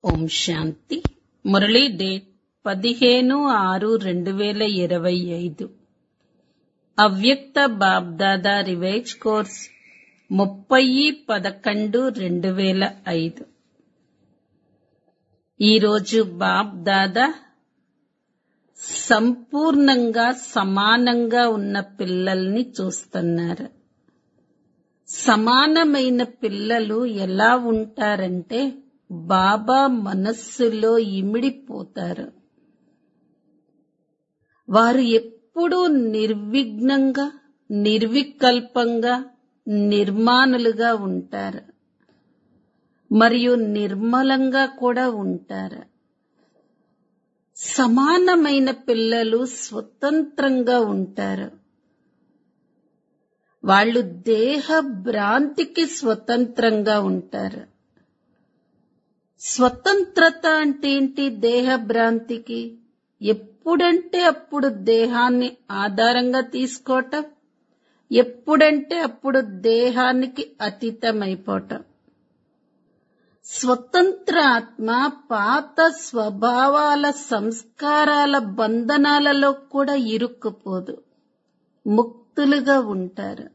ఓం శాంతి Murali date పదిహేను ఆరు రెండు వేల ఇరవై ఐదు అవ్యక్త బాబ్దాదా రివైజ్ కోర్స్ ముప్పై పదకొండు రెండు వేల ఐదు ఈరోజు బాబ్దాదా సంపూర్ణంగా సమానంగా ఉన్న పిల్లల్ని చూస్తున్నారు సమానమైన పిల్లలు ఎలా ఉంటారంటే బాబా మనస్సులో ఇమిడిపోతారు వారు ఎప్పుడూ నిర్విఘ్నంగా నిర్వికల్పంగా నిర్మాణులుగా ఉంటారు మరియు నిర్మలంగా కూడా ఉంటారు సమానమైన పిల్లలు స్వతంత్రంగా ఉంటారు వాళ్ళు దేహ భ్రాంతికి స్వతంత్రంగా ఉంటారు స్వతంత్రత అంటే ఏంటి దేహ భ్రాంతికి ఎప్పుడంటే అప్పుడు దేహాన్ని ఆధారంగా తీసుకోవటం ఎప్పుడంటే అప్పుడు దేహానికి అతీతమైపోవటం స్వతంత్ర ఆత్మ పాత స్వభావాల సంస్కారాల బంధనాలలో కూడా ఇరుక్కుపోదు ముక్తులుగా ఉంటారు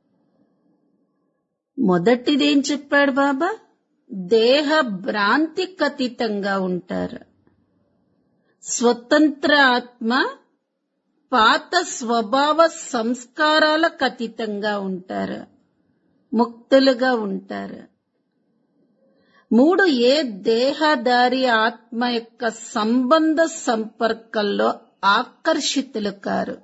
మొదటిదేం చెప్పాడు బాబా దేహ భ్రాంతికి అతీతంగా ఉంటారు స్వతంత్ర ఆత్మ పాత స్వభావ సంస్కారాలకు అతీతంగా ఉంటారు ముక్తులుగా ఉంటారు మూడు ఏ దేహదారి ఆత్మ యొక్క సంబంధ సంపర్కంలో ఆకర్షితులు కారు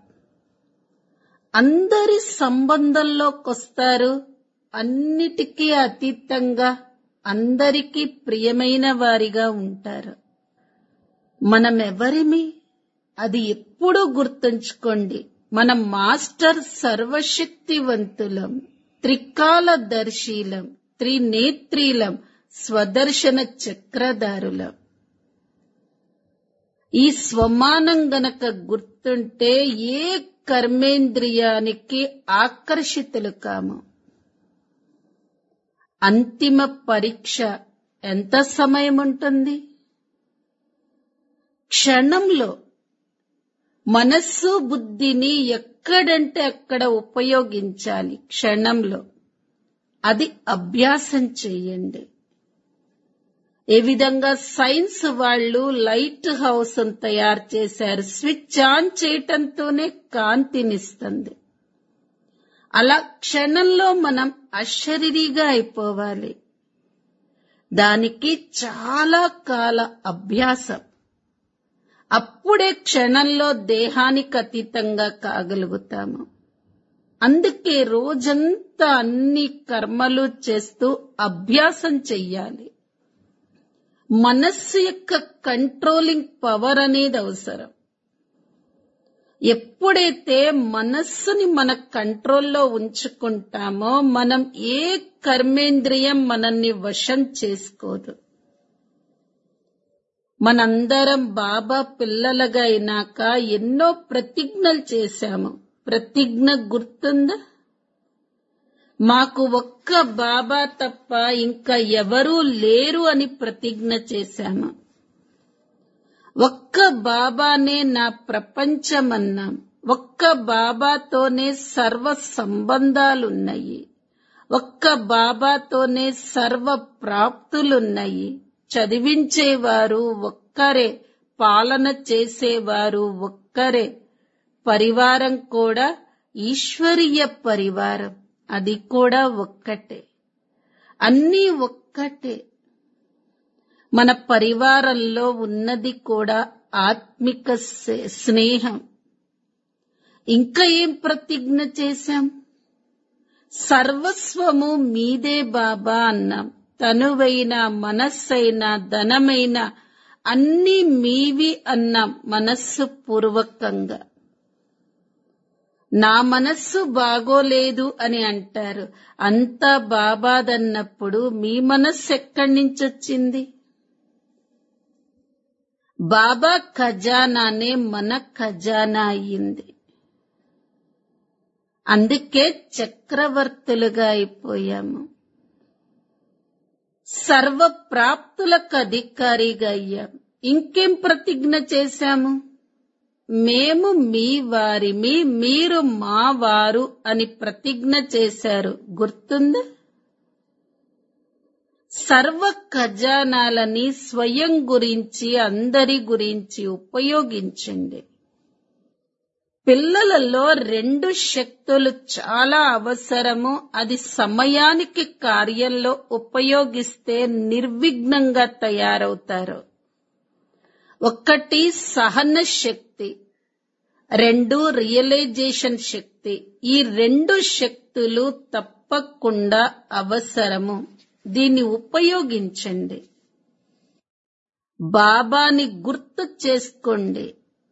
అందరి సంబంధంలోకొస్తారు అన్నిటికీ అతీతంగా అందరికీ ప్రియమైన వారిగా ఉంటారు మనమెవరిమి అది ఎప్పుడూ గుర్తుంచుకోండి మన మాస్టర్ సర్వశక్తివంతులం త్రికాలదర్శీలం త్రినేత్రీలం స్వదర్శన చక్రధారులం ఈ స్వమానం గనక గుర్తుంటే ఏ కర్మేంద్రియానికి ఆకర్షితులు కాము అంతిమ పరీక్ష ఎంత సమయం ఉంటుంది క్షణంలో మనస్సు బుద్ధిని ఎక్కడంటే అక్కడ ఉపయోగించాలి క్షణంలో అది అభ్యాసం చేయండి ఏ విధంగా సైన్స్ వాళ్ళు లైట్ హౌస్ తయారు చేశారు స్విచ్ ఆన్ చేయటంతోనే కాంతినిస్తుంది అలా క్షణంలో మనం అశరీరిగా అయిపోవాలి దానికి చాలా కాల అభ్యాసం అప్పుడే క్షణంలో దేహానికి అతీతంగా కాగలుగుతాము అందుకే రోజంతా అన్ని కర్మలు చేస్తూ అభ్యాసం చెయ్యాలి మనస్సు యొక్క కంట్రోలింగ్ పవర్ అనేది అవసరం ఎప్పుడైతే మనస్సుని మన కంట్రోల్లో ఉంచుకుంటామో మనం ఏ కర్మేంద్రియం మనల్ని వశం చేసుకోదు మనందరం బాబా పిల్లలుగా అయినాక ఎన్నో ప్రతిజ్ఞలు చేశాము ప్రతిజ్ఞ గుర్తుందా మాకు ఒక్క బాబా తప్ప ఇంకా ఎవరూ లేరు అని ప్రతిజ్ఞ చేశాము ఒక్క బాబానే నా ప్రపంచమన్నాం ఒక్క బాబాతోనే సర్వ సంబంధాలున్నాయి ఒక్క బాబాతోనే సర్వ ప్రాప్తులున్నాయి చదివించేవారు ఒక్కరే పాలన చేసేవారు ఒక్కరే పరివారం కూడా ఈశ్వరీయ పరివారం అది కూడా ఒక్కటే అన్నీ ఒక్కటే మన పరివారంలో ఉన్నది కూడా ఆత్మిక స్నేహం ఇంకా ఏం ప్రతిజ్ఞ చేశాం సర్వస్వము మీదే బాబా అన్నాం తనువైన మనస్సైన ధనమైన అన్ని మీవి అన్నాం మనస్సు పూర్వకంగా నా మనస్సు బాగోలేదు అని అంటారు అంతా బాబాదన్నప్పుడు మీ మనస్సు ఎక్కడి నుంచి వచ్చింది బాబా ఖజానానే మన ఖజానా అయ్యింది అందుకే చక్రవర్తులుగా అయిపోయాము సర్వ ప్రాప్తులకు అధికారిగా అయ్యాం ఇంకేం ప్రతిజ్ఞ చేశాము మేము మీ వారిమి మీరు మా వారు అని ప్రతిజ్ఞ చేశారు గుర్తుందా సర్వ ఖజానాలని స్వయం గురించి అందరి గురించి ఉపయోగించండి పిల్లలలో రెండు శక్తులు చాలా అవసరము అది సమయానికి కార్యంలో ఉపయోగిస్తే నిర్విఘ్నంగా తయారవుతారు ఒకటి సహన శక్తి రెండు రియలైజేషన్ శక్తి ఈ రెండు శక్తులు తప్పకుండా అవసరము దీన్ని ఉపయోగించండి బాబాని గుర్తు చేసుకోండి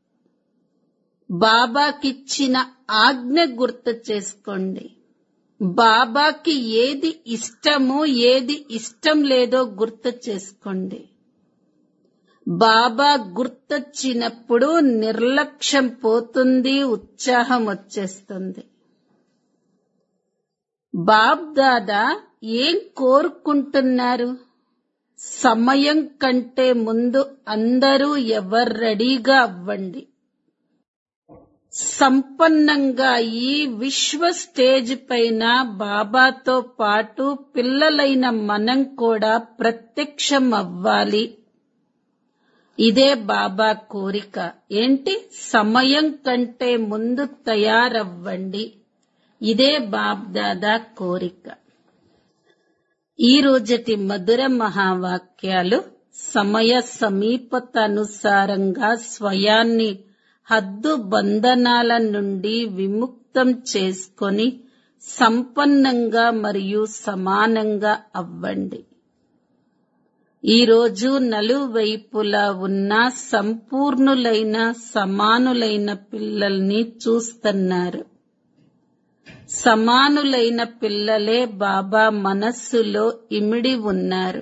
బాబాకిచ్చిన ఆజ్ఞ గుర్తు చేసుకోండి బాబాకి ఏది ఇష్టమో ఏది ఇష్టం లేదో గుర్తు చేసుకోండి బాబా గుర్తొచ్చినప్పుడు నిర్లక్ష్యం పోతుంది ఉత్సాహం వచ్చేస్తుంది బాబ్ దాదా ఏం కోరుకుంటున్నారు సమయం కంటే ముందు అందరూ ఎవరు రెడీగా అవ్వండి సంపన్నంగా ఈ విశ్వ స్టేజ్ పైన బాబాతో పాటు పిల్లలైన మనం కూడా ప్రత్యక్షం అవ్వాలి ఇదే బాబా కోరిక ఏంటి సమయం కంటే ముందు తయారవ్వండి ఇదే బాబ్దాదా కోరిక ఈ రోజటి మధుర మహావాక్యాలు సమయ సమీపత అనుసారంగా స్వయాన్ని హద్దు బంధనాల నుండి విముక్తం చేసుకొని సంపన్నంగా మరియు సమానంగా అవ్వండి ఈ రోజు నలువైపులా ఉన్న సంపూర్ణులైన సమానులైన పిల్లల్ని చూస్తున్నారు సమానులైన పిల్లలే బాబా మనస్సులో ఇమిడి ఉన్నారు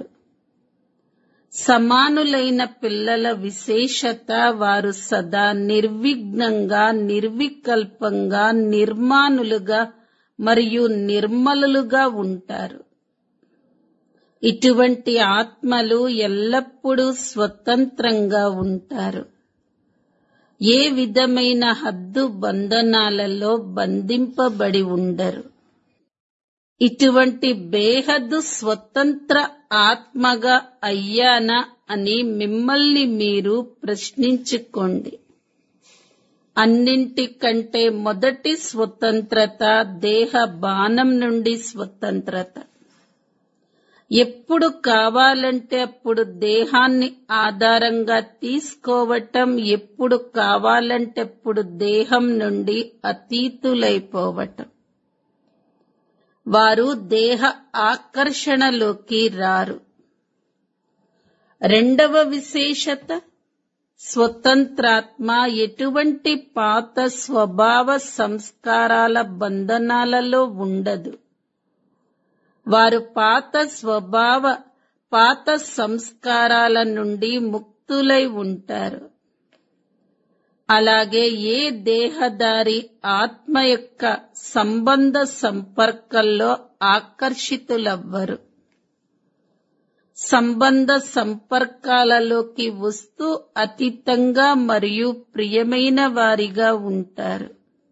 సమానులైన పిల్లల విశేషత వారు సదా నిర్విఘ్నంగా నిర్వికల్పంగా నిర్మానులుగా మరియు నిర్మలులుగా ఉంటారు ఇటువంటి ఆత్మలు ఎల్లప్పుడూ స్వతంత్రంగా ఉంటారు ఏ విధమైన హద్దు బంధనాలలో బంధింపబడి ఉండరు ఇటువంటి బేహద్దు స్వతంత్ర ఆత్మగా అయ్యానా అని మిమ్మల్ని మీరు ప్రశ్నించుకోండి అన్నింటికంటే మొదటి స్వతంత్రత దేహ బాణం నుండి స్వతంత్రత ఎప్పుడు కావాలంటే అప్పుడు దేహాన్ని ఆధారంగా తీసుకోవటం ఎప్పుడు కావాలంటే అప్పుడు దేహం నుండి అతీతులైపోవటం వారు దేహ ఆకర్షణలోకి రారు రెండవ విశేషత స్వతంత్రాత్మ ఎటువంటి పాత స్వభావ సంస్కారాల బంధనాలలో ఉండదు వారు పాత స్వభావ పాత సంస్కారాల నుండి ముక్తులై ఉంటారు అలాగే ఏ దేహదారి ఆత్మ యొక్క సంబంధ సంపర్కంలో ఆకర్షితులవ్వరు సంబంధ సంపర్కాలలోకి వస్తూ అతీతంగా మరియు ప్రియమైన వారిగా ఉంటారు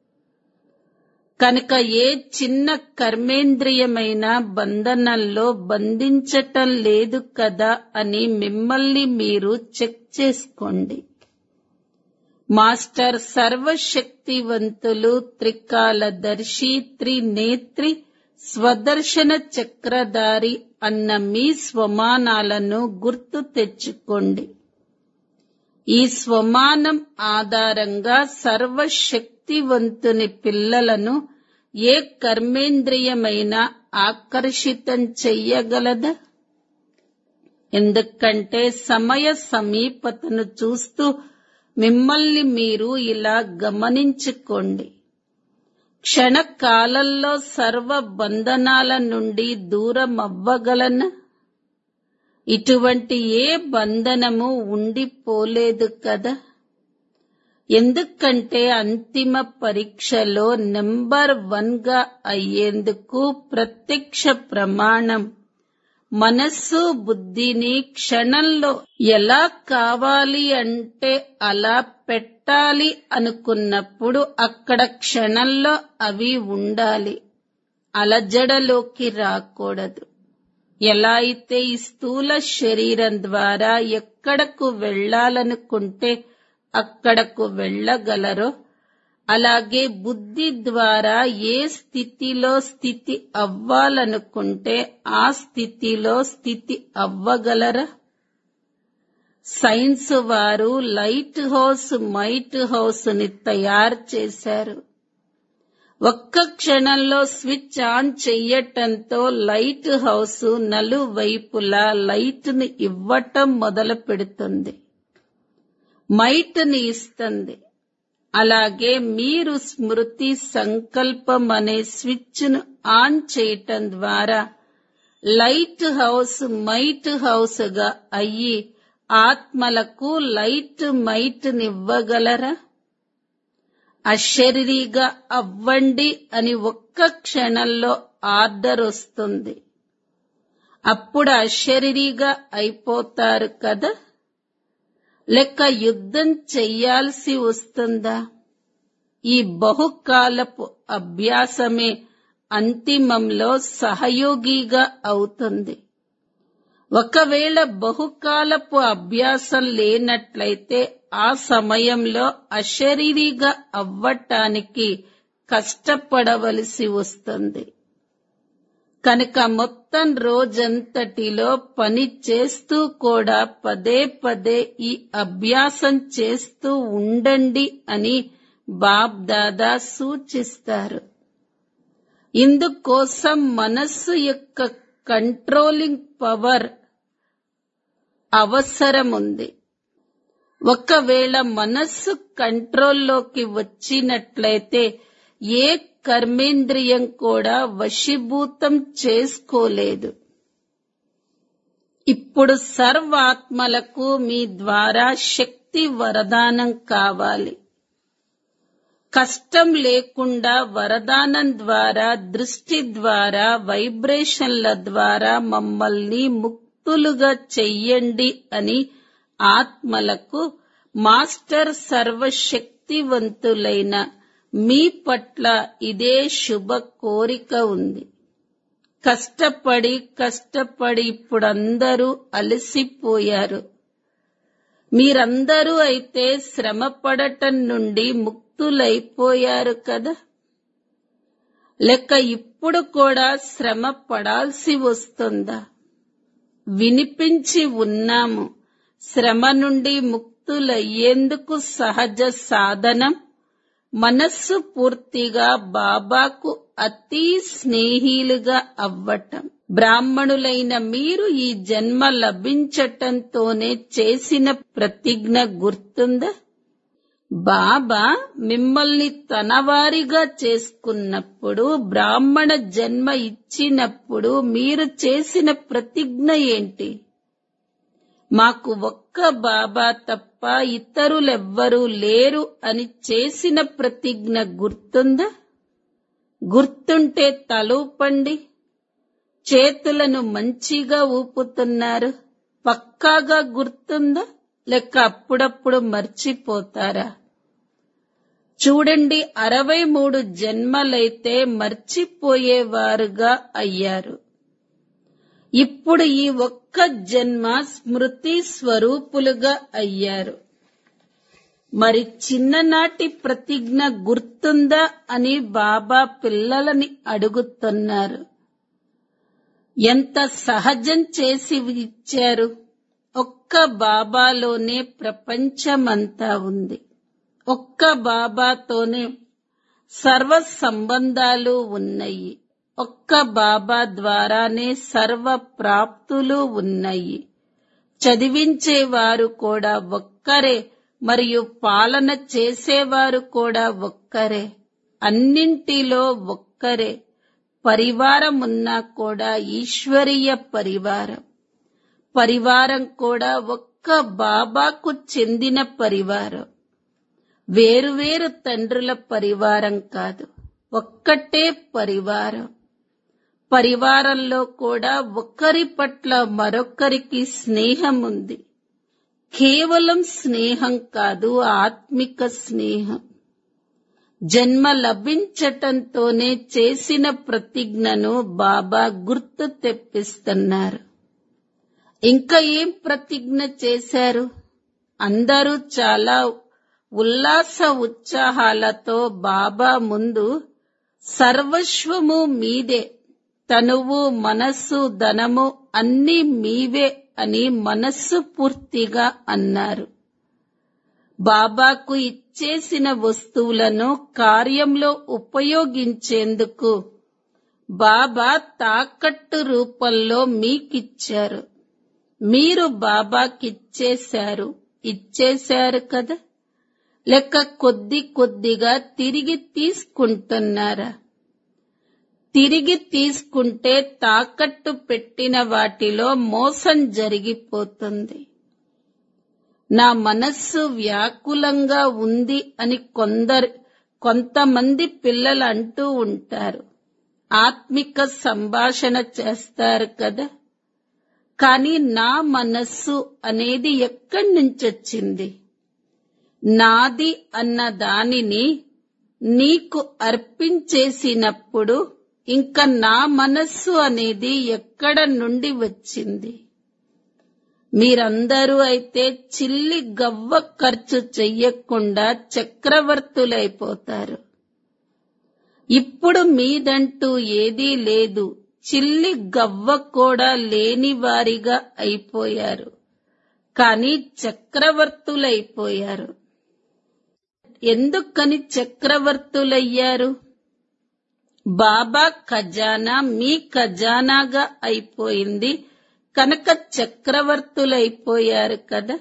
కనుక ఏ చిన్న కర్మేంద్రియమైన బంధనంలో బంధించటం లేదు కదా అని మిమ్మల్ని మీరు చెక్ చేసుకోండి మాస్టర్ సర్వశక్తివంతులు త్రికాలదర్శి త్రినేత్రి స్వదర్శన చక్రధారి అన్న మీ స్వమానాలను గుర్తు తెచ్చుకోండి ఈ స్వమానం ఆధారంగా సర్వశక్తివంతుని పిల్లలను ఏ కర్మేంద్రియమైన ఆకర్షితం చెయ్యగలదా ఎందుకంటే సమయ సమీపతను చూస్తూ మిమ్మల్ని మీరు ఇలా గమనించుకోండి క్షణకాలంలో సర్వ బంధనాల నుండి దూరం అవ్వగలనా ఇటువంటి ఏ బంధనము ఉండిపోలేదు కదా ఎందుకంటే అంతిమ పరీక్షలో నెంబర్ వన్ గా అయ్యేందుకు ప్రత్యక్ష ప్రమాణం మనస్సు బుద్ధిని క్షణంలో ఎలా కావాలి అంటే అలా పెట్టాలి అనుకున్నప్పుడు అక్కడ క్షణంలో అవి ఉండాలి అలజడలోకి రాకూడదు ఎలా అయితే ఈ స్థూల శరీరం ద్వారా ఎక్కడకు వెళ్ళాలనుకుంటే అక్కడకు వెళ్ళగలరో అలాగే బుద్ధి ద్వారా ఏ స్థితిలో స్థితి అవ్వాలనుకుంటే ఆ స్థితిలో స్థితి అవ్వగలరా సైన్స్ వారు లైట్ హౌస్ మైట్ హౌస్ ని తయారు చేశారు ఒక్క క్షణంలో స్విచ్ ఆన్ చెయ్యటంతో లైట్ హౌస్ నలువైపులా లైట్ ని ఇవ్వటం మొదలు పెడుతుంది మైట్ ని ఇస్తుంది అలాగే మీరు స్మృతి సంకల్పం అనే స్విచ్ ను ఆన్ చేయటం ద్వారా లైట్ హౌస్ మైట్ హౌస్ గా అయ్యి ఆత్మలకు లైట్ మైట్ నివ్వగలరా అశరీరిగా అవ్వండి అని ఒక్క క్షణంలో ఆర్డర్ వస్తుంది అప్పుడు అశరీరిగా అయిపోతారు కదా లెక్క యుద్ధం చెయ్యాల్సి వస్తుందా ఈ బహుకాలపు అభ్యాసమే అంతిమంలో సహయోగిగా అవుతుంది ఒకవేళ బహుకాలపు అభ్యాసం లేనట్లయితే ఆ సమయంలో అశరీరిగా అవ్వటానికి కష్టపడవలసి వస్తుంది కనుక మొత్తం రోజంతటిలో పని చేస్తూ కూడా పదే పదే ఈ అభ్యాసం చేస్తూ ఉండండి అని బాబ్ దాదా సూచిస్తారు ఇందుకోసం మనస్సు యొక్క కంట్రోలింగ్ పవర్ అవసరం ఉంది ఒకవేళ మనస్సు కంట్రోల్లోకి వచ్చినట్లయితే ఏ కర్మేంద్రియం కూడా వశీభూతం చేసుకోలేదు ఇప్పుడు సర్వాత్మలకు మీ ద్వారా శక్తి వరదానం కావాలి కష్టం లేకుండా వరదానం ద్వారా దృష్టి ద్వారా వైబ్రేషన్ల ద్వారా మమ్మల్ని ముక్తులుగా చెయ్యండి అని ఆత్మలకు మాస్టర్ సర్వశక్తివంతులైన మీ పట్ల ఇదే శుభ కోరిక ఉంది కష్టపడి కష్టపడి ఇప్పుడందరూ అలసిపోయారు మీరందరూ అయితే శ్రమ పడటం నుండి ముక్తులైపోయారు కదా లెక్క ఇప్పుడు కూడా శ్రమ పడాల్సి వస్తుందా వినిపించి ఉన్నాము శ్రమ నుండి ముక్తులయ్యేందుకు సహజ సాధనం మనస్సు పూర్తిగా బాబాకు అతి స్నేహిలుగా అవ్వటం బ్రాహ్మణులైన మీరు ఈ జన్మ లభించటంతోనే చేసిన ప్రతిజ్ఞ గుర్తుందా బాబా మిమ్మల్ని తనవారిగా చేసుకున్నప్పుడు బ్రాహ్మణ జన్మ ఇచ్చినప్పుడు మీరు చేసిన ప్రతిజ్ఞ ఏంటి మాకు ఒక్క బాబా తప్ప ఇతరులెవ్వరూ లేరు అని చేసిన ప్రతిజ్ఞ గుర్తుందా గుర్తుంటే తలూపండి చేతులను మంచిగా ఊపుతున్నారు పక్కాగా గుర్తుందా లేక అప్పుడప్పుడు మర్చిపోతారా చూడండి అరవై మూడు జన్మలైతే మర్చిపోయేవారుగా అయ్యారు ఇప్పుడు ఈ ఒక్క జన్మ స్మృతి స్వరూపులుగా అయ్యారు మరి చిన్ననాటి ప్రతిజ్ఞ గుర్తుందా అని బాబా పిల్లలని అడుగుతున్నారు ఎంత సహజం చేసి ఇచ్చారు ఒక్క బాబాలోనే ప్రపంచమంతా ఉంది ఒక్క బాబాతోనే సర్వ సంబంధాలు ఉన్నాయి ఒక్క బాబా ద్వారానే సర్వ ప్రాప్తులు ఉన్నాయి చదివించేవారు కూడా ఒక్కరే మరియు పాలన చేసేవారు కూడా ఒక్కరే అన్నింటిలో ఒక్కరే పరివారం ఉన్నా కూడా ఈశ్వరీయ పరివారం పరివారం కూడా ఒక్క బాబాకు చెందిన పరివారం వేరువేరు తండ్రుల పరివారం కాదు ఒక్కటే పరివారం పరివారంలో కూడా ఒకరి పట్ల మరొకరికి స్నేహం ఉంది కేవలం స్నేహం కాదు ఆత్మిక స్నేహం జన్మ లభించటంతోనే చేసిన ప్రతిజ్ఞను బాబా గుర్తు తెప్పిస్తున్నారు ఇంకా ఏం ప్రతిజ్ఞ చేశారు అందరూ చాలా ఉల్లాస ఉత్సాహాలతో బాబా ముందు సర్వస్వము మీదే తనువు మనస్సు ధనము అన్ని మీవే అని మనస్సు పూర్తిగా అన్నారు బాబాకు ఇచ్చేసిన వస్తువులను కార్యంలో ఉపయోగించేందుకు బాబా తాకట్టు రూపంలో మీకిచ్చారు మీరు బాబాకిచ్చేశారు ఇచ్చేశారు కదా లేక కొద్ది కొద్దిగా తిరిగి తీసుకుంటున్నారా తిరిగి తీసుకుంటే తాకట్టు పెట్టిన వాటిలో మోసం జరిగిపోతుంది నా మనస్సు వ్యాకులంగా ఉంది అని కొందరు కొంతమంది పిల్లలు అంటూ ఉంటారు ఆత్మిక సంభాషణ చేస్తారు కదా కానీ నా మనస్సు అనేది ఎక్కడి నుంచి వచ్చింది నాది అన్న దానిని నీకు అర్పించేసినప్పుడు ఇంకా నా మనస్సు అనేది ఎక్కడ నుండి వచ్చింది మీరందరూ అయితే చిల్లి గవ్వ ఖర్చు చెయ్యకుండా చక్రవర్తులైపోతారు ఇప్పుడు మీదంటూ ఏదీ లేదు చిల్లి గవ్వ కూడా లేని వారిగా అయిపోయారు కానీ చక్రవర్తులైపోయారు ఎందుకని చక్రవర్తులయ్యారు బాబా ఖజానా మీ ఖజానాగా అయిపోయింది కనుక చక్రవర్తులైపోయారు కదా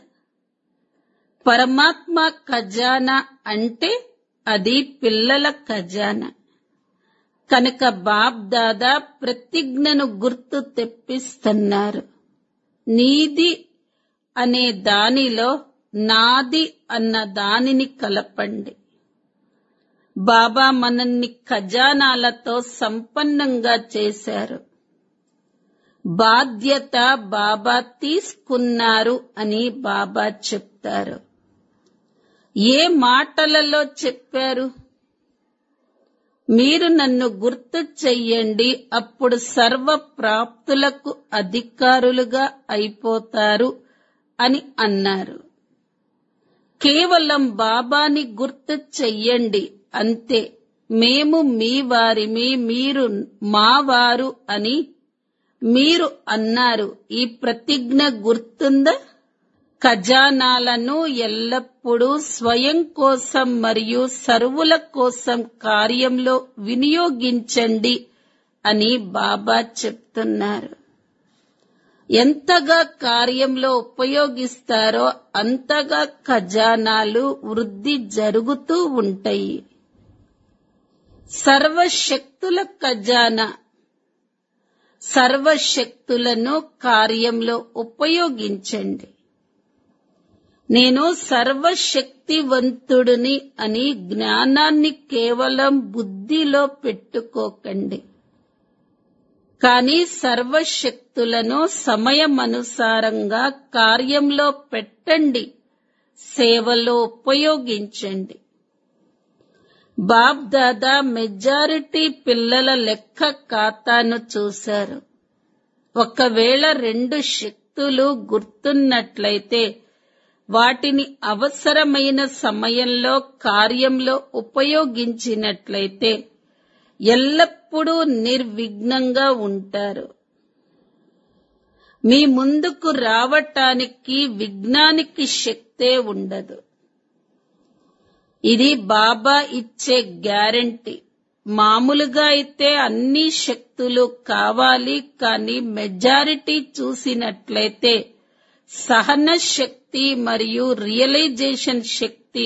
పరమాత్మ ఖజానా అంటే అది పిల్లల ఖజానా కనుక బాబ్ దాదా ప్రతిజ్ఞను గుర్తు తెప్పిస్తున్నారు నీది అనే దానిలో నాది అన్న దానిని కలపండి బాబా మనల్ని ఖజానాలతో సంపన్నంగా చేశారు బాధ్యత బాబా తీసుకున్నారు అని బాబా చెప్తారు ఏ మాటలలో చెప్పారు మీరు నన్ను గుర్తు చెయ్యండి అప్పుడు సర్వ ప్రాప్తులకు అధికారులుగా అయిపోతారు అని అన్నారు కేవలం బాబాని గుర్తు చెయ్యండి అంతే మేము మీ వారిమి మీరు మా వారు అని మీరు అన్నారు ఈ ప్రతిజ్ఞ గుర్తుందా ఖజానాలను ఎల్లప్పుడూ స్వయం కోసం మరియు సర్వుల కోసం కార్యంలో వినియోగించండి అని బాబా చెప్తున్నారు ఎంతగా కార్యంలో ఉపయోగిస్తారో అంతగా ఖజానాలు వృద్ధి జరుగుతూ ఉంటాయి సర్వశక్తుల ఖజానా సర్వశక్తులను కార్యంలో ఉపయోగించండి నేను సర్వశక్తివంతుడిని అని జ్ఞానాన్ని కేవలం బుద్ధిలో పెట్టుకోకండి కానీ సర్వశక్తులను సమయమనుసారంగా కార్యంలో పెట్టండి సేవలో ఉపయోగించండి బాబ్ దాదా మెజారిటీ పిల్లల లెక్క ఖాతాను చూశారు ఒకవేళ రెండు శక్తులు గుర్తున్నట్లయితే వాటిని అవసరమైన సమయంలో కార్యంలో ఉపయోగించినట్లయితే ఎల్లప్పుడూ నిర్విఘ్నంగా ఉంటారు మీ ముందుకు రావటానికి విఘ్నానికి శక్తే ఉండదు ఇది బాబా ఇచ్చే గ్యారంటీ మామూలుగా అయితే అన్ని శక్తులు కావాలి కానీ మెజారిటీ చూసినట్లయితే సహన శక్తి మరియు రియలైజేషన్ శక్తి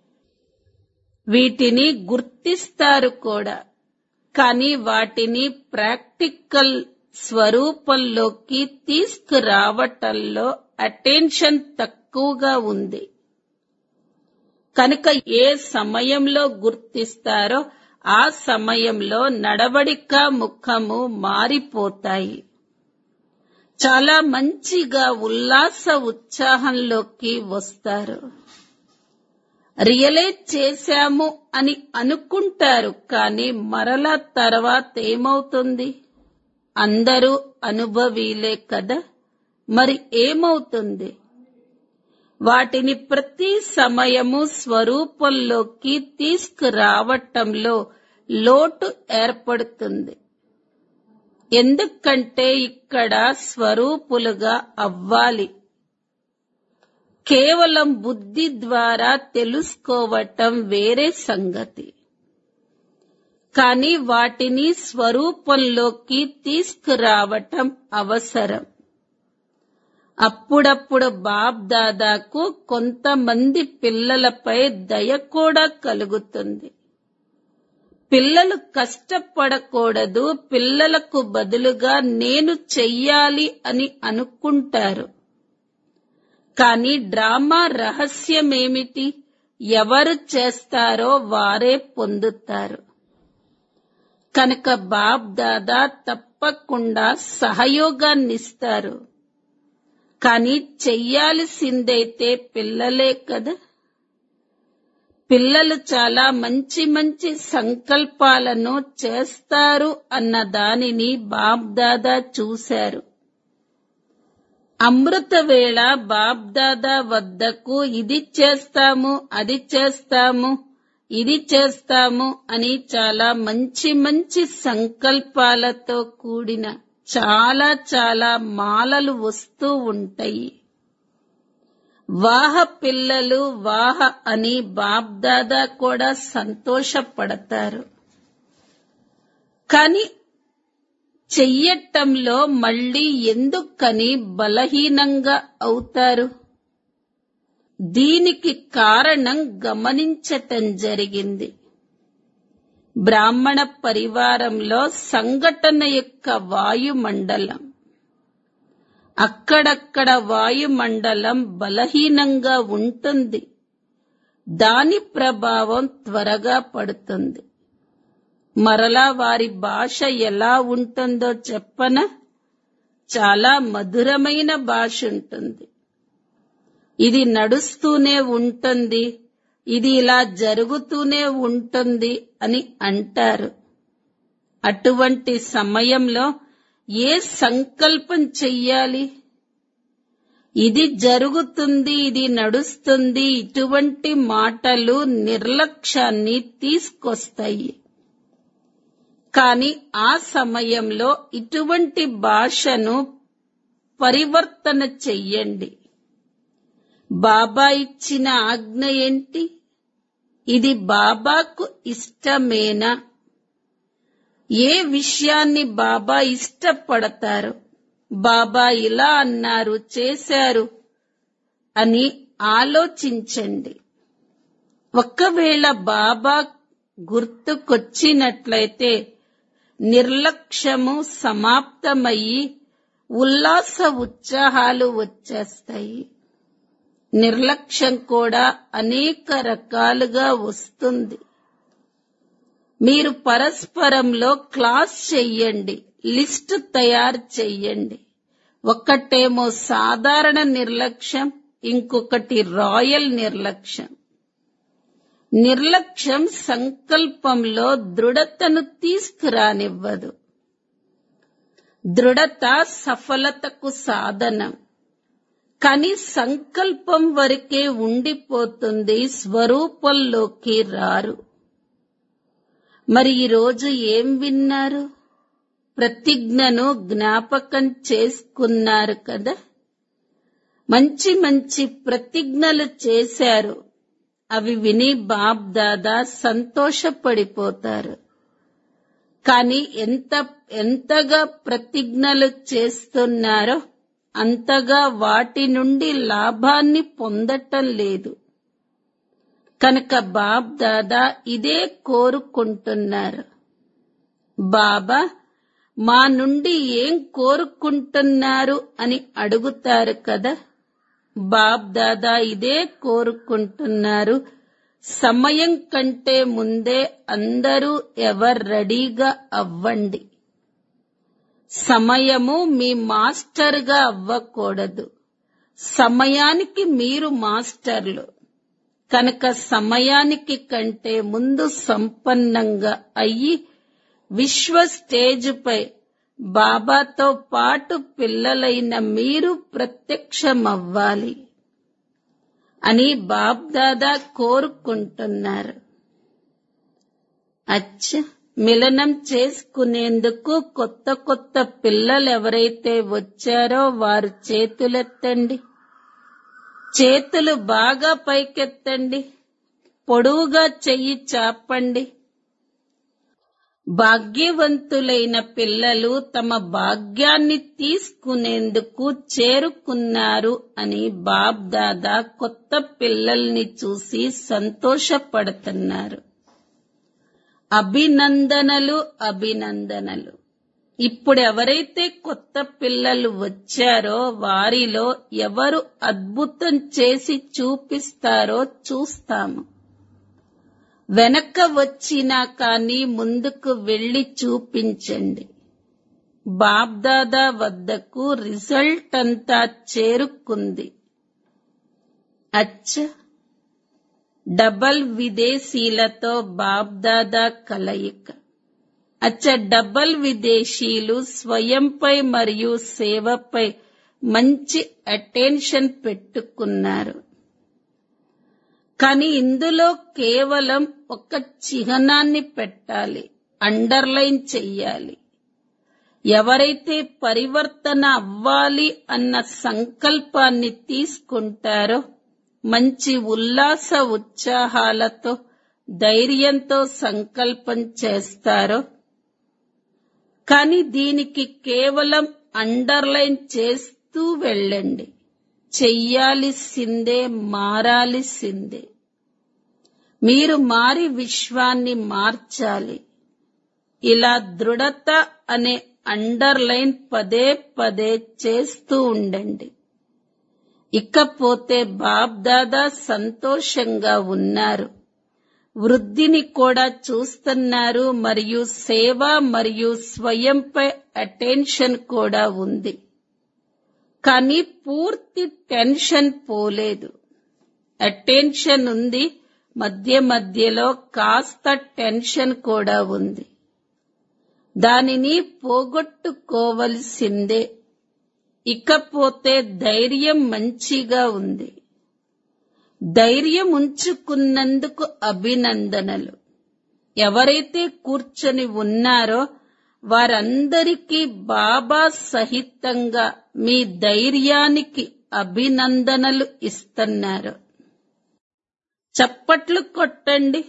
వీటిని గుర్తిస్తారు కూడా కానీ వాటిని ప్రాక్టికల్ స్వరూపంలోకి తీసుకురావటంలో అటెన్షన్ తక్కువగా ఉంది కనుక ఏ సమయంలో గుర్తిస్తారో ఆ సమయంలో నడవడిక ముఖము మారిపోతాయి చాలా మంచిగా ఉల్లాస ఉత్సాహంలోకి వస్తారు రియలైజ్ చేశాము అని అనుకుంటారు కానీ మరలా తర్వాత ఏమవుతుంది అందరూ అనుభవీలే కదా మరి ఏమవుతుంది వాటిని ప్రతి సమయము స్వరూపంలోకి తీసుకురావటంలో లోటు ఏర్పడుతుంది ఎందుకంటే ఇక్కడ స్వరూపులుగా అవ్వాలి కేవలం బుద్ధి ద్వారా తెలుసుకోవటం వేరే సంగతి కానీ వాటిని స్వరూపంలోకి తీసుకురావటం అవసరం అప్పుడప్పుడు బాబ్ దాదాకు కొంతమంది పిల్లలపై దయ కూడా కలుగుతుంది పిల్లలు కష్టపడకూడదు పిల్లలకు బదులుగా నేను చెయ్యాలి అని అనుకుంటారు కానీ డ్రామా రహస్యమేమిటి ఎవరు చేస్తారో వారే పొందుతారు కనుక బాబ్ దాదా తప్పకుండా సహయోగాన్నిస్తారు కానీ చెయ్యాల్సిందైతే పిల్లలే కదా పిల్లలు చాలా మంచి మంచి సంకల్పాలను చేస్తారు అన్న దానిని బాబ్ దాదా చూశారు అమృత వేళ బాబ్ దాదా వద్దకు ఇది చేస్తాము అది చేస్తాము ఇది చేస్తాము అని చాలా మంచి మంచి సంకల్పాలతో కూడిన చాలా చాలా మాలలు వస్తూ ఉంటాయి వాహ పిల్లలు వాహ అని బాబ్దాదా కూడా సంతోషపడతారు కాని చెయ్యటంలో మళ్ళీ ఎందుకని బలహీనంగా అవుతారు దీనికి కారణం గమనించటం జరిగింది బ్రాహ్మణ పరివారంలో సంఘటన యొక్క వాయుమండలం అక్కడక్కడ వాయుమండలం బలహీనంగా ఉంటుంది దాని ప్రభావం త్వరగా పడుతుంది మరలా వారి భాష ఎలా ఉంటుందో చెప్పన చాలా మధురమైన భాష ఉంటుంది ఇది నడుస్తూనే ఉంటుంది ఇది ఇలా జరుగుతూనే ఉంటుంది అని అంటారు అటువంటి సమయంలో ఏ సంకల్పం చెయ్యాలి ఇది జరుగుతుంది ఇది నడుస్తుంది ఇటువంటి మాటలు నిర్లక్ష్యాన్ని తీసుకొస్తాయి కాని ఆ సమయంలో ఇటువంటి భాషను పరివర్తన చెయ్యండి బాబా ఇచ్చిన ఆజ్ఞ ఏంటి ఇది బాబాకు ఇష్టమేనా ఏ విషయాన్ని బాబా ఇష్టపడతారు బాబా ఇలా అన్నారు చేశారు అని ఆలోచించండి ఒకవేళ బాబా గుర్తుకొచ్చినట్లయితే నిర్లక్ష్యము సమాప్తమయ్యి ఉల్లాస ఉత్సాహాలు వచ్చేస్తాయి నిర్లక్ష్యం కూడా అనేక రకాలుగా వస్తుంది మీరు పరస్పరంలో క్లాస్ చెయ్యండి లిస్ట్ తయారు చెయ్యండి ఒకటేమో సాధారణ నిర్లక్ష్యం ఇంకొకటి రాయల్ నిర్లక్ష్యం నిర్లక్ష్యం సంకల్పంలో దృఢతను తీసుకురానివ్వదు దృఢత సఫలతకు సాధనం కానీ సంకల్పం వరకే ఉండిపోతుంది స్వరూపంలోకి రారు మరి ఈరోజు ఏం విన్నారు ప్రతిజ్ఞను జ్ఞాపకం చేసుకున్నారు కదా మంచి మంచి ప్రతిజ్ఞలు చేశారు అవి విని బాబ్ దాదా సంతోషపడిపోతారు కానీ ఎంత ఎంతగా ప్రతిజ్ఞలు చేస్తున్నారో అంతగా వాటి నుండి లాభాన్ని పొందటం లేదు కనుక బాబ్ దాదా ఇదే కోరుకుంటున్నారు బాబా మా నుండి ఏం కోరుకుంటున్నారు అని అడుగుతారు కదా బాబ్ దాదా ఇదే కోరుకుంటున్నారు సమయం కంటే ముందే అందరూ ఎవరు రెడీగా అవ్వండి సమయము మీ మాస్టర్గా అవ్వకూడదు సమయానికి మీరు మాస్టర్లు కనుక సమయానికి కంటే ముందు సంపన్నంగా అయ్యి విశ్వ స్టేజ్పై బాబాతో పాటు పిల్లలైన మీరు ప్రత్యక్షమవ్వాలి అని బాబ్దాదా కోరుకుంటున్నారు అచ్చ మిలనం చేసుకునేందుకు కొత్త కొత్త పిల్లలు ఎవరైతే వచ్చారో వారు చేతులెత్తండి చేతులు బాగా పైకెత్తండి పొడవుగా చెయ్యి చాపండి భాగ్యవంతులైన పిల్లలు తమ భాగ్యాన్ని తీసుకునేందుకు చేరుకున్నారు అని బాబ్ దాదా కొత్త పిల్లల్ని చూసి సంతోషపడుతున్నారు అభినందనలు అభినందనలు ఇప్పుడు ఎవరైతే కొత్త పిల్లలు వచ్చారో వారిలో ఎవరు అద్భుతం చేసి చూపిస్తారో చూస్తాము వెనక వచ్చినా కానీ ముందుకు వెళ్లి చూపించండి బాబ్దాదా వద్దకు రిజల్ట్ అంతా చేరుకుంది అచ్చ డబల్ విదేశీలతో బాబ్దాదా కలయిక అచ్చ డబల్ విదేశీలు స్వయంపై మరియు సేవపై మంచి అటెన్షన్ పెట్టుకున్నారు కానీ ఇందులో కేవలం ఒక చిహ్నాన్ని పెట్టాలి అండర్లైన్ చెయ్యాలి ఎవరైతే పరివర్తన అవ్వాలి అన్న సంకల్పాన్ని తీసుకుంటారో మంచి ఉల్లాస ఉత్సాహాలతో ధైర్యంతో సంకల్పం చేస్తారో కానీ దీనికి కేవలం అండర్లైన్ చేస్తూ వెళ్ళండి చెయ్యాలిసిందే మారాలిసిందే మీరు మారి విశ్వాన్ని మార్చాలి ఇలా దృఢత అనే అండర్లైన్ పదే పదే చేస్తూ ఉండండి ఇకపోతే బాబ్దాదా సంతోషంగా ఉన్నారు వృద్ధిని కూడా చూస్తున్నారు మరియు సేవ మరియు స్వయంపై అటెన్షన్ కూడా ఉంది కానీ పూర్తి టెన్షన్ పోలేదు అటెన్షన్ ఉంది మధ్య మధ్యలో కాస్త టెన్షన్ కూడా ఉంది దానిని పోగొట్టుకోవలసిందే ఇకపోతే ధైర్యం మంచిగా ఉంది ధైర్యం ఉంచుకున్నందుకు అభినందనలు ఎవరైతే కూర్చొని ఉన్నారో వారందరికీ బాబా సహితంగా మీ ధైర్యానికి అభినందనలు ఇస్తున్నారు చప్పట్లు కొట్టండి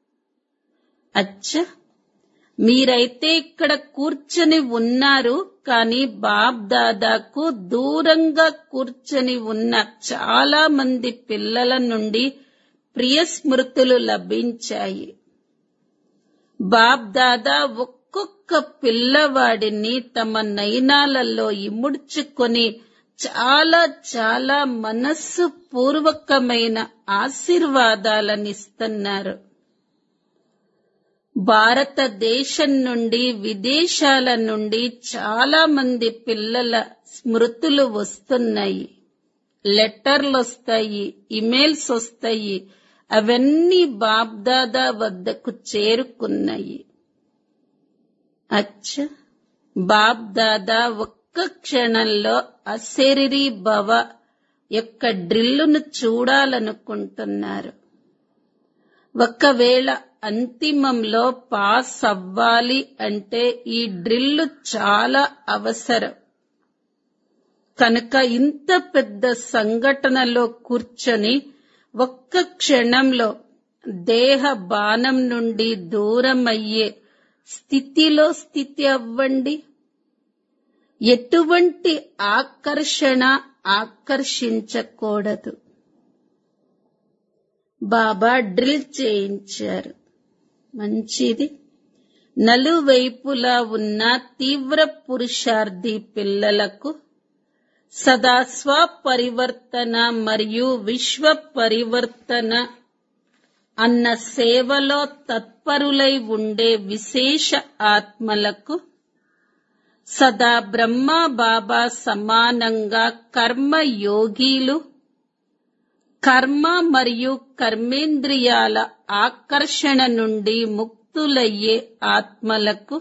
అచ్చ మీరైతే ఇక్కడ కూర్చొని ఉన్నారు కానీ బాబ్ దాదాకు దూరంగా కూర్చొని ఉన్న చాలా మంది పిల్లల నుండి ప్రియ స్మృతులు లభించాయి బాబ్ దాదా ఒక్కొక్క పిల్లవాడిని తమ నయనాలలో ఇముడ్చుకొని చాలా చాలా మనస్సు పూర్వకమైన ఆశీర్వాదాలనిస్తున్నారు భారతదేశం నుండి విదేశాల నుండి చాలా మంది పిల్లల స్మృతులు వస్తున్నాయి లెటర్లు వస్తాయి ఇమెయిల్స్ వస్తాయి అవన్నీ బాబ్దాదా వద్దకు చేరుకున్నాయి అచ్చ బాబ్దాదా ఒక్క క్షణంలో అశరీరీ భవ యొక్క డ్రిల్లును చూడాలనుకుంటున్నారు ఒకవేళ అంతిమంలో పాస్ అవ్వాలి అంటే ఈ డ్రిల్ చాలా అవసరం కనుక ఇంత పెద్ద సంఘటనలో కూర్చొని ఒక్క క్షణంలో దేహ బాణం నుండి దూరం అయ్యే స్థితిలో స్థితి అవ్వండి ఎటువంటి ఆకర్షణ ఆకర్షించకూడదు బాబా డ్రిల్ చేయించారు మంచిది నలువైపులా ఉన్న తీవ్ర పురుషార్థి పిల్లలకు సదా స్వపరివర్తన మరియు విశ్వ పరివర్తన అన్న సేవలో తత్పరులై ఉండే విశేష ఆత్మలకు సదా బ్రహ్మ బాబా సమానంగా కర్మ యోగీలు కర్మ మరియు కర్మేంద్రియాల ఆకర్షణ నుండి ముక్తులయ్యే ఆత్మలకు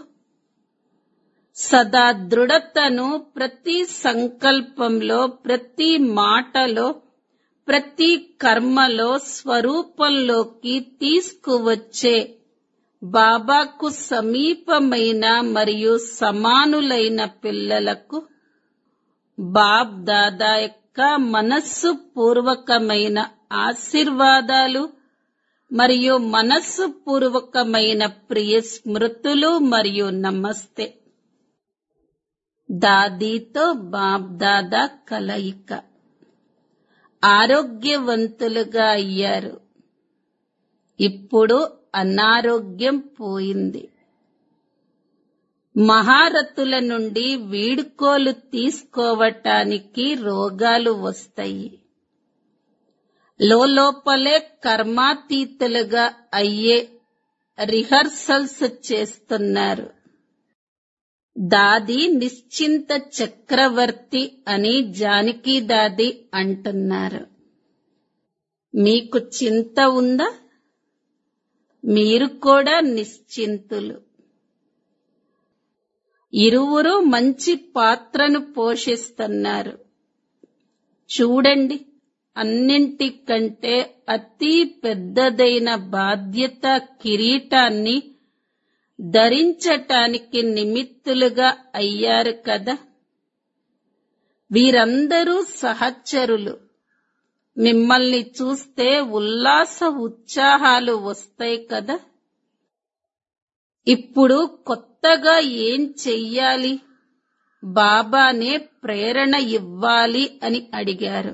సదా దృఢతను ప్రతి సంకల్పంలో ప్రతి మాటలో ప్రతి కర్మలో స్వరూపంలోకి తీసుకువచ్చే బాబాకు సమీపమైన మరియు సమానులైన పిల్లలకు బాబ్ దాదా యొక్క మనస్సు పూర్వకమైన ఆశీర్వాదాలు మరియు మనస్సు పూర్వకమైన ప్రియ స్మృతులు మరియు నమస్తే దాదీతో బాబ్ దాదా కలయిక ఆరోగ్యవంతులుగా అయ్యారు ఇప్పుడు అనారోగ్యం పోయింది మహారథుల నుండి వీడుకోలు తీసుకోవటానికి రోగాలు వస్తాయి లోపలే కర్మాతీతులుగా అయ్యే రిహర్సల్స్ చేస్తున్నారు దాది నిశ్చింత చక్రవర్తి అని జానకి దాది అంటున్నారు మీకు చింత ఉందా మీరు కూడా నిశ్చింతులు ఇరువురు మంచి పాత్రను పోషిస్తున్నారు చూడండి అన్నింటికంటే అతి పెద్దదైన బాధ్యత కిరీటాన్ని ధరించటానికి నిమిత్తులుగా అయ్యారు కదా వీరందరూ సహచరులు మిమ్మల్ని చూస్తే ఉల్లాస ఉత్సాహాలు వస్తాయి కదా ఇప్పుడు కొత్తగా ఏం చెయ్యాలి బాబానే ప్రేరణ ఇవ్వాలి అని అడిగారు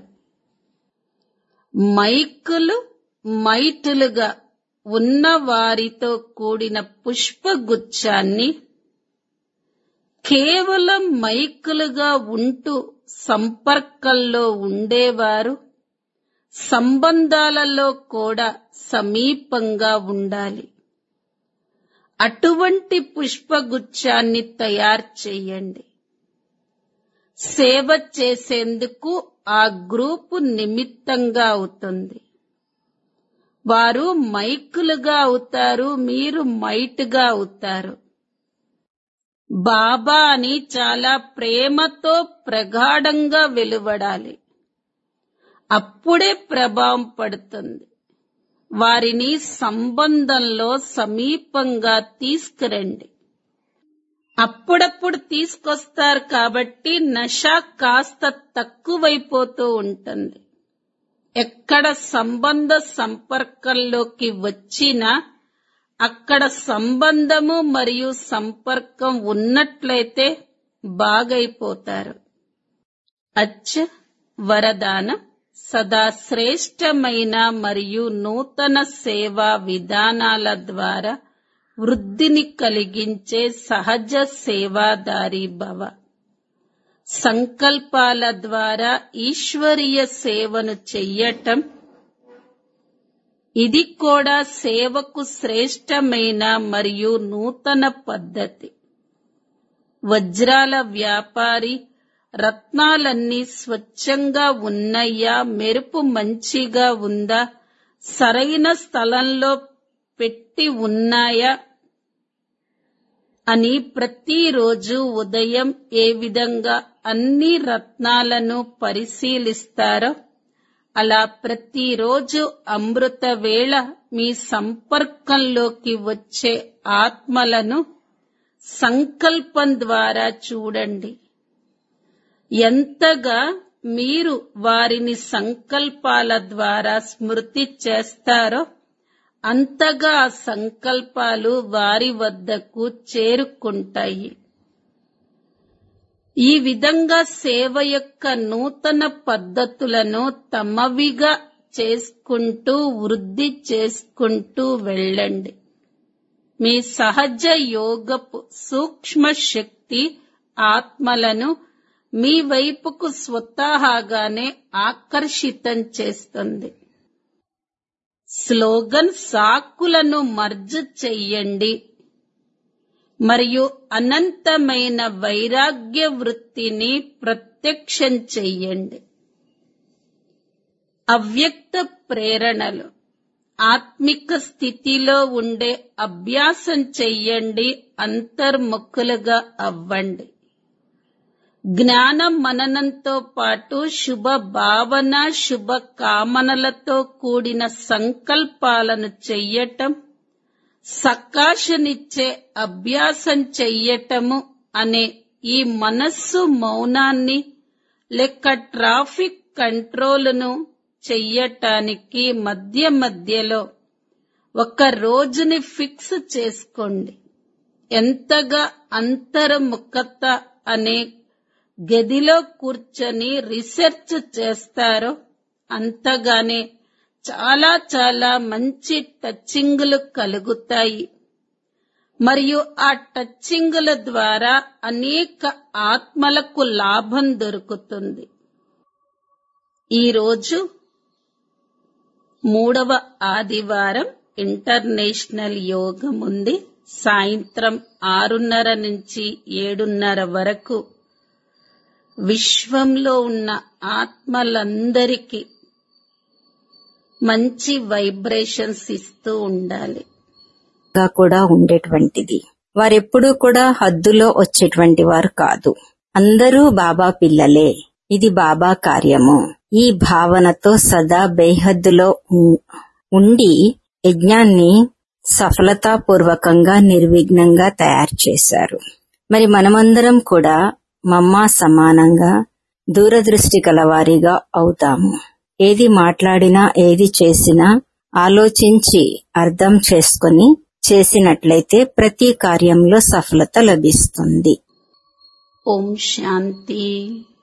మైకులు మైటులుగా ఉన్న వారితో కూడిన పుష్పగుచ్చాన్ని కేవలం మైకులుగా ఉంటూ సంపర్కంలో ఉండేవారు సంబంధాలలో కూడా సమీపంగా ఉండాలి అటువంటి పుష్పగుచ్చాన్ని తయారు చేయండి సేవ చేసేందుకు ఆ గ్రూపు నిమిత్తంగా అవుతుంది వారు మైకులుగా అవుతారు మీరు మైట్గా అవుతారు బాబా అని చాలా ప్రేమతో ప్రగాఢంగా వెలువడాలి అప్పుడే ప్రభావం పడుతుంది వారిని సంబంధంలో సమీపంగా తీసుకురండి అప్పుడప్పుడు తీసుకొస్తారు కాబట్టి నష కాస్త తక్కువైపోతూ ఉంటుంది ఎక్కడ సంబంధ సంపర్కంలోకి వచ్చినా అక్కడ సంబంధము మరియు సంపర్కం ఉన్నట్లయితే బాగైపోతారు అచ్చ వరదానం సదా శ్రేష్టమైన మరియు నూతన సేవా విధానాల ద్వారా వృద్ధిని కలిగించే సహజ సేవాదారి భవ సంకల్పాల ద్వారా ఈశ్వరీయ సేవను చెయ్యటం ఇది కూడా సేవకు శ్రేష్టమైన మరియు నూతన పద్ధతి వజ్రాల వ్యాపారి రత్నాలన్నీ స్వచ్ఛంగా ఉన్నయ్యా మెరుపు మంచిగా ఉందా సరైన స్థలంలో పెట్టి ఉన్నాయా అని ప్రతిరోజు ఉదయం ఏ విధంగా అన్ని రత్నాలను పరిశీలిస్తారో అలా ప్రతిరోజు అమృత వేళ మీ సంపర్కంలోకి వచ్చే ఆత్మలను సంకల్పం ద్వారా చూడండి ఎంతగా మీరు వారిని సంకల్పాల ద్వారా స్మృతి చేస్తారో అంతగా ఆ సంకల్పాలు వారి వద్దకు చేరుకుంటాయి ఈ విధంగా సేవ యొక్క నూతన పద్ధతులను తమవిగా చేసుకుంటూ వృద్ధి చేసుకుంటూ వెళ్ళండి మీ సహజ యోగపు సూక్ష్మ శక్తి ఆత్మలను మీ వైపుకు స్వతహాగానే ఆకర్షితం చేస్తుంది స్లోగన్ సాకులను మర్జ్ చెయ్యండి మరియు అనంతమైన వైరాగ్య వృత్తిని ప్రత్యక్షం చెయ్యండి అవ్యక్త ప్రేరణలు ఆత్మిక స్థితిలో ఉండే అభ్యాసం చెయ్యండి అంతర్ముఖులుగా అవ్వండి జ్ఞాన మననంతో పాటు శుభ భావన శుభ కామనలతో కూడిన సంకల్పాలను చెయ్యటం సకాశనిచ్చే అభ్యాసం చెయ్యటము అనే ఈ మనస్సు మౌనాన్ని లెక్క ట్రాఫిక్ కంట్రోలును చెయ్యటానికి మధ్య మధ్యలో ఒక రోజుని ఫిక్స్ చేసుకోండి ఎంతగా అంతర్ముఖత అనే గదిలో కూర్చొని రీసెర్చ్ చేస్తారో అంతగానే చాలా చాలా మంచి టచ్చింగులు కలుగుతాయి మరియు ఆ టచ్చింగుల ద్వారా అనేక ఆత్మలకు లాభం దొరుకుతుంది ఈరోజు మూడవ ఆదివారం ఇంటర్నేషనల్ యోగం ఉంది సాయంత్రం ఆరున్నర నుంచి ఏడున్నర వరకు విశ్వంలో ఉన్న ఆత్మలందరికీ మంచి వైబ్రేషన్స్ ఇస్తూ ఉండాలి గా కూడా ఉండేటువంటిది వారెప్పుడూ కూడా హద్దులో వచ్చేటువంటి వారు కాదు అందరూ బాబా పిల్లలే ఇది బాబా కార్యము ఈ భావనతో సదా బేహద్దులో ఉం- ఉండి యజ్ఞాన్ని సఫలతాపూర్వకంగా నిర్విఘ్నంగా తయారు చేశారు మరి మనమందరం కూడా మమ్మా సమానంగా దూరదృష్టి గలవారిగా అవుతాము ఏది మాట్లాడినా ఏది చేసినా ఆలోచించి అర్థం చేసుకొని చేసినట్లయితే ప్రతి కార్యంలో సఫలత లభిస్తుంది ఓం శాంతి